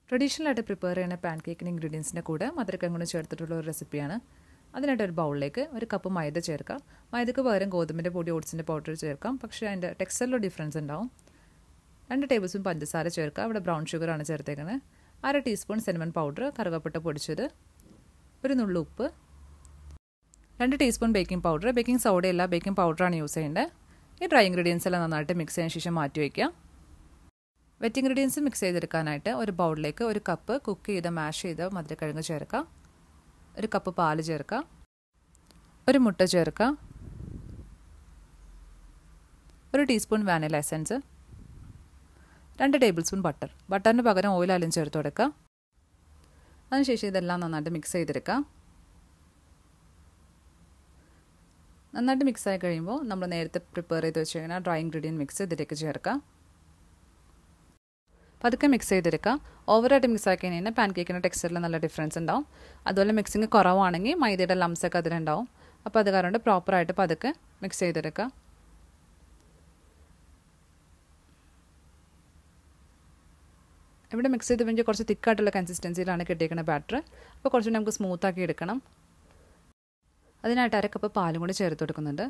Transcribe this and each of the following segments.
traditional ആയിട്ട് prepare ചെയ്യുന്ന pan കേക്കിന് ഇൻഗ്രീഡിയൻസിൻ്റെ കൂടെ മധുരക്കം കൊണ്ട് ചേർത്തിട്ടുള്ള ഒരു റെസിപ്പിയാണ് അതിനായിട്ട് ഒരു ബൗളിലേക്ക് ഒരു കപ്പ് മൈദ ചേർക്കാം മൈദക്ക് പകരം ഗോതമ്പിൻ്റെ പൊടി ഓട്സിൻ്റെ പൗഡർ ചേർക്കാം പക്ഷേ അതിൻ്റെ ടെക്സ്ചറിൽ ഡിഫറൻസ് ഉണ്ടാവും രണ്ട് ടേബിൾ സ്പൂൺ പഞ്ചസാര ചേർക്കുക അവിടെ ബ്രൗൺ ഷുഗറാണ് ചേർത്തേക്കുന്നത് അര ടീസ്പൂൺ സിനമൺ പൗഡർ കറുകപ്പട്ട പൊടിച്ചത് ഒരു നുള്ളു ഉപ്പ് രണ്ട് ടീസ്പൂൺ ബേക്കിംഗ് പൗഡർ ബേക്കിംഗ് സോഡയല്ല ബേക്കിംഗ് പൗഡറാണ് യൂസ് ചെയ്യേണ്ടത് ഈ ഡ്രൈ ഇൻഗ്രീഡിയൻസ് എല്ലാം നന്നായിട്ട് മിക്സ് ചെയ്തതിന് ശേഷം മാറ്റി വയ്ക്കാം വെറ്റ് ഇൻഗ്രീഡിയൻസ് മിക്സ് ചെയ്തെടുക്കാനായിട്ട് ഒരു ബൗളിലേക്ക് ഒരു കപ്പ് കുക്ക് ചെയ്ത മാഷ് ചെയ്ത മധുരക്കിഴങ്ങ് ചേർക്കാം ഒരു കപ്പ് പാല് ചേർക്കാം ഒരു മുട്ട ചേർക്കാം ഒരു ടീസ്പൂൺ വാനില എസൻസ് രണ്ട് ടേബിൾ സ്പൂൺ ബട്ടർ ബട്ടറിന് പകരം ഓയിലായാലും ചേർത്ത് കൊടുക്കാം അതിനുശേഷം ഇതെല്ലാം നന്നായിട്ട് മിക്സ് ചെയ്തെടുക്കാം നന്നായിട്ട് മിക്സ് ആയി കഴിയുമ്പോൾ നമ്മൾ നേരത്തെ പ്രിപ്പയർ ചെയ്ത് വെച്ചിരിക്കുന്ന ഡ്രൈ ഇൻഗ്രീഡിയൻറ്റ് മിക്സ് ഇതിലേക്ക് ചേർക്കാം പതുക്കെ മിക്സ് ചെയ്തെടുക്കുക ഓവറായിട്ട് മിക്സ് ആക്കി കഴിഞ്ഞാൽ പാൻ കേക്കിൻ്റെ ടെക്സ്ചറിൽ നല്ല ഡിഫറൻസ് ഉണ്ടാവും അതുപോലെ മിക്സിങ് കുറവാണെങ്കിൽ മൈദയുടെ ലംസ് ഒക്കെ അതിലുണ്ടാവും അപ്പോൾ അത് കാരണം പ്രോപ്പറായിട്ട് പതുക്കെ മിക്സ് ചെയ്തെടുക്കുക ഇവിടെ മിക്സ് ചെയ്ത് കഴിഞ്ഞാൽ കുറച്ച് തിക്കായിട്ടുള്ള കൺസിസ്റ്റൻസിയിലാണ് കിട്ടിയിരിക്കുന്ന ബാറ്റർ അപ്പോൾ കുറച്ച് നമുക്ക് സ്മൂത്താക്കി എടുക്കണം അതിനായിട്ട് അര കപ്പ് പാലും കൂടി ചേർത്ത് കൊടുക്കുന്നുണ്ട്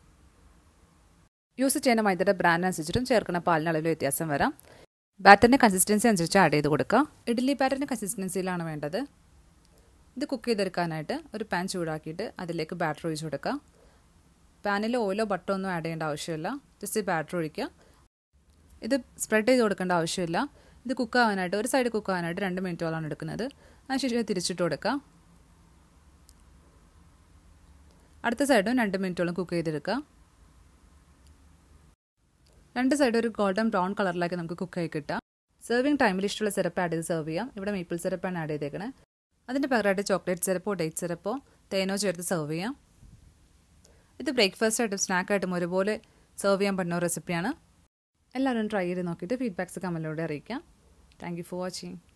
യൂസ് ചെയ്യുന്ന മൈദയുടെ ബ്രാൻഡ് അനുസരിച്ചിട്ടും ചേർക്കുന്ന പാലിന് അളവിൽ വ്യത്യാസം വരാം ബാറ്ററിൻ്റെ കൺസിസ്റ്റൻസി അനുസരിച്ച് ആഡ് ചെയ്ത് കൊടുക്കുക ഇഡ്ഡലി ബാറ്ററിൻ്റെ കൺസിസ്റ്റൻസിയിലാണ് വേണ്ടത് ഇത് കുക്ക് ചെയ്തെടുക്കാനായിട്ട് ഒരു പാൻ ചൂടാക്കിയിട്ട് അതിലേക്ക് ബാറ്റർ ഒഴിച്ച് കൊടുക്കുക പാനിൽ ഓയിലോ ബട്ടോ ഒന്നും ആഡ് ചെയ്യേണ്ട ആവശ്യമില്ല ജസ്റ്റ് ബാറ്റർ ഒഴിക്കുക ഇത് സ്പ്രെഡ് ചെയ്ത് കൊടുക്കേണ്ട ആവശ്യമില്ല ഇത് കുക്ക് ആവാനായിട്ട് ഒരു സൈഡ് കുക്ക് ആവാനായിട്ട് രണ്ട് മിനിറ്റോളാണ് എടുക്കുന്നത് അതിനുശേഷം തിരിച്ചിട്ട് കൊടുക്കുക അടുത്ത സൈഡും രണ്ട് മിനിറ്റോളം കുക്ക് ചെയ്തെടുക്കുക രണ്ട് സൈഡ് ഒരു ഗോൾഡൻ ബ്രൗൺ കളറിലാക്കി നമുക്ക് കുക്ക് ആയി കിട്ടാം സെർവിങ് ടൈമിൽ ഇഷ്ടമുള്ള സിറപ്പ് ആഡ് ചെയ്ത് സെർവ് ചെയ്യാം ഇവിടെ മീപ്പിൾ സിറപ്പാണ് ആഡ് ചെയ്തേക്കണേ അതിൻ്റെ പകരമായിട്ട് ചോക്ലേറ്റ് സിറപ്പോ ഡേറ്റ് സിറപ്പോ തേനോ ചേർത്ത് സെർവ് ചെയ്യാം ഇത് ബ്രേക്ക്ഫാസ്റ്റ് ആയിട്ടും സ്നാക്ക് ആയിട്ടും ഒരുപോലെ സെർവ് ചെയ്യാൻ പറ്റുന്ന റെസിപ്പിയാണ് എല്ലാവരും ട്രൈ ചെയ്ത് നോക്കിയിട്ട് ഫീഡ്ബാക്സ് കമൻറ്റിലൂടെ അറിയിക്കാം താങ്ക് യു ഫോർ വാച്ചിങ്